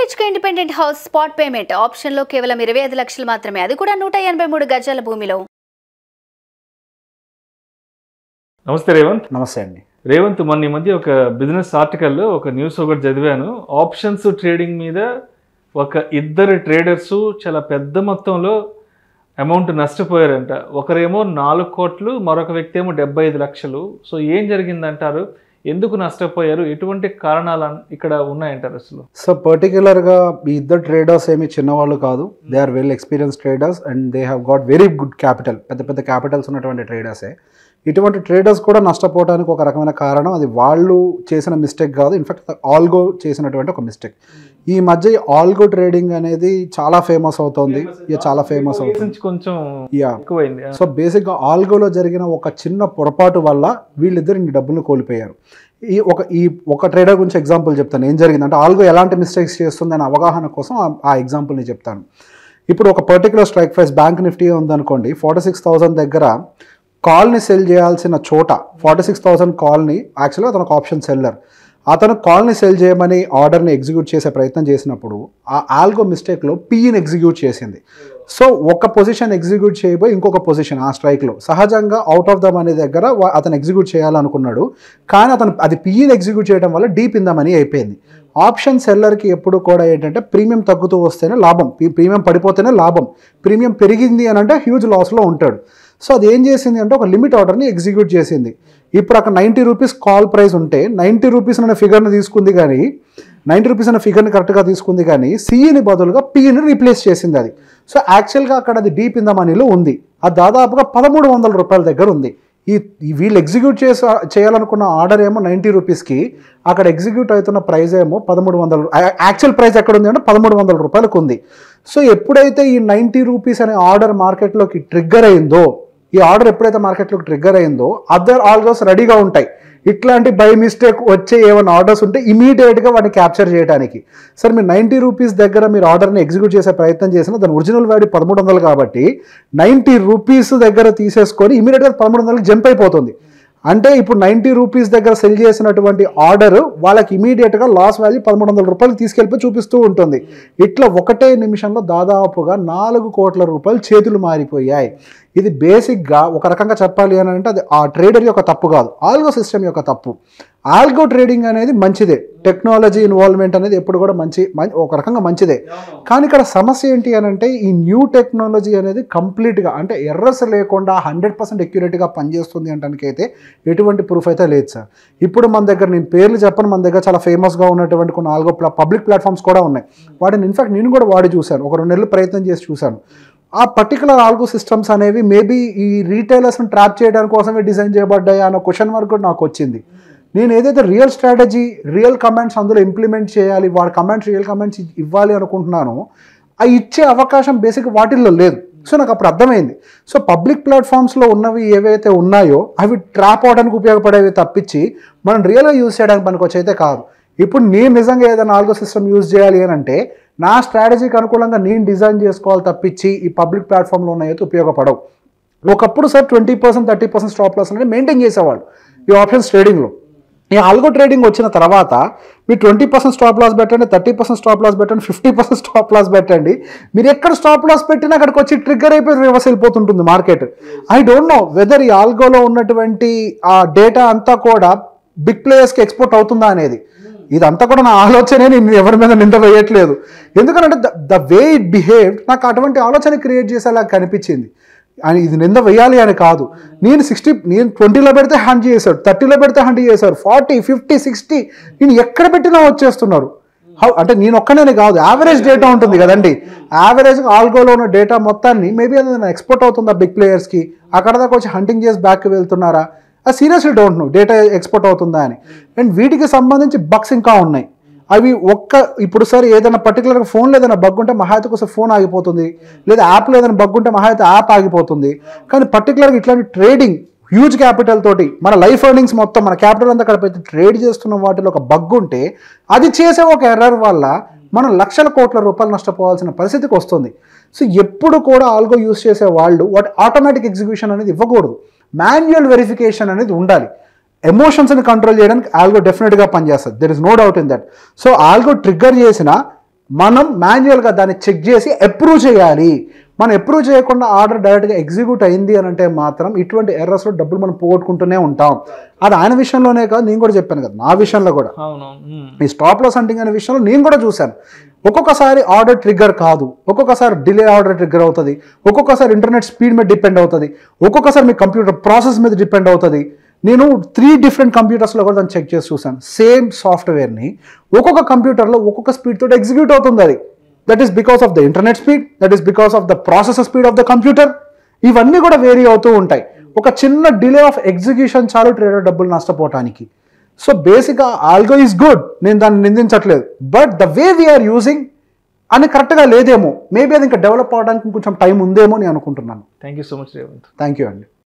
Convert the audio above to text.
BHK independent house spot payment ఆప్షన్లో కేవలం ఇరవై ఐదు లక్షలు మాత్రమే అది కూడా నూట ఎనభై మూడు గజాల భూమిలో నమస్తే రేవంత్ నమస్తే అండి రేవంత్ మొన్న ఈ మధ్య ఒక బిజినెస్ ఆర్టికల్లో ఒక న్యూస్ ఒకటి చదివాను ఆప్షన్స్ ట్రేడింగ్ మీద ఒక ఇద్దరు ట్రేడర్స్ చాలా పెద్ద మొత్తంలో అమౌంట్ నష్టపోయారంట ఒకరేమో నాలుగు కోట్లు మరొక వ్యక్తి ఏమో డెబ్బై ఐదు లక్షలు సో ఏం జరిగిందంటారు ఎందుకు నష్టపోయారు ఎటువంటి కారణాలు అన్- ఇక్కడ ఉన్నాయంటారు అసలు సో పర్టికులర్గా ఈ ఇద్దరు ట్రేడర్స్ ఏమి చిన్నవాళ్ళు కాదు they are well experienced traders and they have got very good capital పెద్ద పెద్ద క్యాపిటల్స్ ఉన్నటువంటి ట్రేడర్సే ఇటువంటి ట్రేడర్స్ కూడా నష్టపోవడానికి ఒక రకమైన కారణం అది వాళ్ళు చేసిన మిస్టేక్ కాదు ఇన్ఫాక్ట్ ఆల్గో చేసినటువంటి ఒక మిస్టేక్ ఈ మధ్య ఆల్గో ట్రేడింగ్ అనేది చాలా ఫేమస్ అవుతుంది ఇది చాలా ఫేమస్ అవుతుంది నుంచి కొంచెం యా ఎక్కువైంది సో బేసిక్గా ఆల్గోలో జరిగిన ఒక చిన్న పొరపాటు వల్ల వీళ్ళిద్దరు ఇన్ని డబ్బులు కోల్పోయారు ఈ ఒక ఈ ఒక ట్రేడర్ గురించి ఎగ్జాంపుల్ చెప్తాను ఏం జరిగింది అంటే ఆల్గో ఎలాంటి మిస్టేక్స్ చేస్తుందనే అవగాహన కోసం ఆ- ఆ ఎగ్జాంపుల్ని చెప్తాను ఇప్పుడు ఒక particular strike price bank Nifty ఉందనుకోండి ఫార్టీ సిక్స్ థౌసండ్ దగ్గర కాల్ని సెల్ చేయాల్సిన చోట ఫార్టీ సిక్స్ థౌసండ్ కాల్ని యాక్చువల్గా అతను ఒక ఆప్షన్ సెల్లర్ అతను కాల్ని సెల్ చేయమని ఆర్డర్ని ఎగ్జిక్యూట్ చేసే ప్రయత్నం చేసినప్పుడు ఆ ఆల్గో మిస్టేక్లో పీని ఎగ్జిక్యూట్ చేసింది సో ఒక పొజిషన్ ఎగ్జిక్యూట్ చేయబోయి ఇంకొక పొజిషన్ ఆ స్ట్రైక్లో సహజంగా అవుట్ ఆఫ్ ద మనీ దగ్గర వా- అతను ఎగ్జిక్యూట్ చేయాలనుకున్నాడు కానీ అతను అది పీని ఎగ్జిక్యూట్ చేయడం వల్ల డీప్ ఇన్ ద మనీ అయిపోయింది ఆప్షన్ సెల్లర్కి ఎప్పుడు కూడా ఏంటంటే ప్రీమియం తగ్గుతూ వస్తేనే లాభం ప్రీ- ప్రీమియం పడిపోతేనే లాభం ప్రీమియం పెరిగింది అని అంటే హ్యూజ్ లాస్లో ఉంటాడు సో అది ఏం చేసింది అంటే ఒక లిమిట్ ఆర్డర్ని ఎగ్జిక్యూట్ చేసింది ఇప్పుడు అక్కడ నైంటీ రూపీస్ కాల్ ప్రైస్ ఉంటే నైంటీ రూపీస్ అనే ఫిగర్ని తీసుకుంది కానీ నైంటీ రూపీస్ అనే ఫిగర్ని కరెక్ట్గా తీసుకుంది కానీ సిఈని బదులుగా పిని రీప్లేస్ చేసింది అది సో యాక్చువల్గా అక్కడ అది డీప్ ఇన్ ద మనీలో ఉంది అది దాదాపుగా పదమూడు వందల రూపాయల దగ్గర ఉంది ఈ ఈ వీళ్ళు ఎగ్జిక్యూట్ చేసే చేయాలనుకున్న ఆర్డర్ ఏమో నైంటీ రూపీస్కి అక్కడ ఎగ్జిక్యూట్ అవుతున్న ప్రైస్ ఏమో పదమూడు వందలు యాక్చువల్ ప్రైస్ ఎక్కడ ఉంది అంటే పదమూడు వందల రూపాయలకు ఉంది సో ఎప్పుడైతే ఈ నైంటీ రూపీస్ అనే ఆర్డర్ మార్కెట్లోకి ట్రిగ్గర్ అయిందో ఈ ఆర్డర్ ఎప్పుడైతే మార్కెట్లోకి ట్రిగ్గర్ అయిందో అదర్ ఆల్గోస్ రెడీగా ఉంటాయి ఇట్లాంటి బై మిస్టేక్ వచ్చే ఏమైనా ఆర్డర్స్ ఉంటే ఇమీడియట్గా వాటిని క్యాప్చర్ చేయడానికి సార్ మీరు నైంటీ రూపీస్ దగ్గర మీరు ఆర్డర్ని ఎగ్జిక్యూట్ చేసే ప్రయత్నం చేసినా దాని ఒరిజినల్ వాల్యూ పదమూడు వందలు కాబట్టి నైంటీ రూపీస్ దగ్గర తీసేసుకొని ఇమీడియట్గా పదమూడు వందలకి జంప్ అయిపోతుంది అంటే ఇప్పుడు నైంటీ రూపీస్ దగ్గర సెల్ చేసినటువంటి ఆర్డర్ వాళ్ళకి ఇమీడియట్గా లాస్ వాల్యూ పదమూడు వందల రూపాయలు తీసుకెళ్ళిపోయి చూపిస్తూ ఉంటుంది ఇట్లా ఒకటే నిమిషంలో దాదాపుగా నాలుగు కోట్ల రూపాయలు చేతులు మారిపోయాయి ఇది బేసిక్గా ఒక రకంగా చెప్పాలి అని అంటే అది ఆ ట్రేడర్ యొక్క తప్పు కాదు ఆల్గో సిస్టమ్ యొక్క తప్పు ఆల్గో ట్రేడింగ్ అనేది మంచిదే టెక్నాలజీ ఇన్వాల్వ్మెంట్ అనేది ఎప్పుడు కూడా మంచి మం- ఒక రకంగా మంచిదే కానీ ఇక్కడ సమస్య ఏంటి అని అంటే ఈ న్యూ టెక్నాలజీ అనేది కంప్లీట్గా అంటే ఎర్రస్ లేకుండా హండ్రెడ్ పర్సెంట్ అక్యురేట్గా పనిచేస్తుంది అనడానికి అయితే ఎటువంటి ప్రూఫ్ అయితే లేదు సార్ ఇప్పుడు మన దగ్గర నేను పేర్లు చెప్పను మన దగ్గర చాలా ఫేమస్గా ఉన్నటువంటి కొన్ని ఆల్గో పబ్లిక్ ప్లాట్ఫామ్స్ కూడా ఉన్నాయి వాటిని ఇన్ఫాక్ట్ నేను కూడా వాడి చూశాను ఒక రెండు నెలలు ప్రయత్నం చేసి చూశాను ఆ పర్టికులర్ ఆల్గో సిస్టమ్స్ అనేవి మేబీ ఈ రీటైలర్స్ని ట్రాప్ చేయడానికి కోసమే డిజైన్ చేయబడ్డాయి అన్న క్వశ్చన్ మార్క్ కూడా నాకు వచ్చింది నేను ఏదైతే రియల్ స్ట్రాటజీ రియల్ కమెంట్స్ అందులో ఇంప్లిమెంట్ చేయాలి వాడి కమెంట్స్ రియల్ కమెంట్స్ ఇవ్వాలి అనుకుంటున్నానో ఆ ఇచ్చే అవకాశం బేసిక్ వాటిల్లో లేదు సో నాకు అప్పుడు అర్థమైంది సో పబ్లిక్ ప్లాట్ఫామ్స్లో ఉన్నవి ఏవైతే ఉన్నాయో అవి ట్రాప్ అవడానికి ఉపయోగపడేవి తప్పించి మనం రియల్గా యూజ్ చేయడానికి పనికి అయితే కాదు ఇప్పుడు నేను నిజంగా ఏదైనా ఆల్గో సిస్టమ్ యూజ్ చేయాలి అని అంటే నా స్ట్రాటజీకి అనుకూలంగా నేను డిజైన్ చేసుకోవాలి తప్పించి ఈ పబ్లిక్ ప్లాట్ఫామ్లో ఉన్నాయైతే ఉపయోగపడవు ఒకప్పుడు sir twenty percent thirty percent stop loss అనేది మెయింటైన్ చేసేవాళ్ళు ఈ ఆప్షన్స్ ట్రేడింగ్లో ఈ ఆల్గో ట్రేడింగ్ వచ్చిన తర్వాత మీరు ట్వంటీ పర్సెంట్ స్టాప్ లాస్ పెట్టండి థర్టీ పర్సెంట్ స్టాప్ లాస్ పెట్టండి ఫిఫ్టీ పర్సెంట్ స్టాప్ లాస్ పెట్టండి మీరు ఎక్కడ స్టాప్ లాస్ పెట్టినా అక్కడికి వచ్చి ట్రిగ్గర్ అయిపోయి రివర్స్ వెళ్ళిపోతుంటుంది market I don't know whether ఈ ఆల్గోలో ఉన్నటువంటి ఆ డేటా అంతా కూడా బిగ్ ప్లేయర్స్కి ఎక్స్పోర్ట్ అవుతుందా అనేది ఇదంతా కూడా నా ఆలోచనే నేను ఎవరి మీద నింద వేయట్లేదు ఎందుకంటే ద వే ఇట్ బిహేవ్ నాకు అటువంటి ఆలోచన క్రియేట్ చేసేలా కనిపించింది అని ఇది నింద వేయాలి అని కాదు నేను సిక్స్టీ నేను ట్వంటీలో పెడితే హ్యాండ్ చేశాడు థర్టీలో పెడితే హ్యాండ్ చేశారు ఫార్టీ ఫిఫ్టీ సిక్స్టీ నేను ఎక్కడ పెట్టినా వచ్చేస్తున్నారు హౌ అంటే నేను ఒక్కనే కాదు యావరేజ్ డేటా ఉంటుంది కదండి యావరేజ్ ఆల్గోలో ఉన్న డేటా మొత్తాన్ని మేబీ అది ఎక్స్పోర్ట్ అవుతుందా బిగ్ ప్లేయర్స్కి అక్కడ దాకా వచ్చి హంటింగ్ చేసి బ్యాక్ వెళ్తున్నారా ఆ seriously don't know data export అవుతుందా అని అండ్ వీటికి సంబంధించి బగ్స్ ఇంకా ఉన్నాయి అవి ఒక్క ఇప్పుడు సార్ ఏదైనా పర్టికులర్గా ఫోన్లో ఏదైనా బగ్ ఉంటే మహా అయితే కోసం ఫోన్ ఆగిపోతుంది లేదా యాప్లో ఏదైనా బగ్ ఉంటే మహా అయితే యాప్ ఆగిపోతుంది కానీ పర్టికులర్గా ఇట్లాంటి ట్రేడింగ్ హ్యూజ్ క్యాపిటల్ తోటి మన లైఫ్ ఎర్నింగ్స్ మొత్తం మన క్యాపిటల్ అంతా కలిపి ట్రేడ్ చేస్తున్న వాటిలో ఒక బగ్ ఉంటే అది చేసే ఒక ఎర్రర్ వల్ల మనం లక్షల కోట్ల రూపాయలు నష్టపోవాల్సిన పరిస్థితికి వస్తుంది సో ఎప్పుడు కూడా ఆల్గో యూస్ చేసే వాళ్ళు వాటి ఆటోమేటిక్ ఎగ్జిక్యూషన్ అనేది ఇవ్వకూడదు మాన్యువల్ వెరిఫికేషన్ అనేది ఉండాలి ఎమోషన్స్ని కంట్రోల్ చేయడానికి ఆల్గో డెఫినెట్గా పనిచేస్తుంది there is no doubt in that so algo trigger చేసిన మనం మాన్యువల్గా దాన్ని చెక్ చేసి అప్రూవ్ చేయాలి మనం అప్రూవ్ చేయకుండా ఆర్డర్ డైరెక్ట్గా ఎగ్జిక్యూట్ అయింది అని అంటే మాత్రం ఇటువంటి ఎర్రర్స్లో డబ్బులు మనం పోగొట్టుకుంటూనే ఉంటాం అది ఆయన విషయంలోనే కాదు నేను కూడా చెప్పాను కదా నా విషయంలో కూడా అవునవును ఈ స్టాప్ లాస్ హంటింగ్ అనే విషయంలో నేను కూడా చూశాను ఒక్కొక్కసారి ఆర్డర్ ట్రిగ్గర్ కాదు ఒక్కొక్కసారి డిలే ఆర్డర్ ట్రిగ్గర్ అవుతుంది ఒక్కొక్కసారి ఇంటర్నెట్ స్పీడ్ మీద డిపెండ్ అవుతుంది ఒక్కొక్కసారి మీ కంప్యూటర్ ప్రాసెస్ మీద డిపెండ్ అవుతుంది నేను త్రీ డిఫరెంట్ కంప్యూటర్స్లో కూడా దాన్ని చెక్ చేసి చూశాను సేమ్ సాఫ్ట్వేర్ని ఒక్కొక్క కంప్యూటర్లో ఒక్కొక్క స్పీడ్ తోటి ఎగ్జిక్యూట్ అవుతుంది అది that is because of the internet speed that is because of the processor speed of the computer ఇవన్నీ కూడా వేరీ అవుతూ ఉంటాయి ఒక చిన్న డిలే ఆఫ్ ఎగ్జిక్యూషన్ చాలు ట్రేడర్ డబ్బులు నష్టపోవటానికి సో బేసిక్గా ఆల్గో ఈజ్ గుడ్ నేను దాన్ని నిందించట్లేదు but the way we're using అని కరెక్ట్గా లేదేమో మేబీ అది ఇంకా డెవలప్ అవడానికి కొంచెం టైం ఉందేమో నేను అనుకుంటున్నాను thank you so much Revanth thank you అండి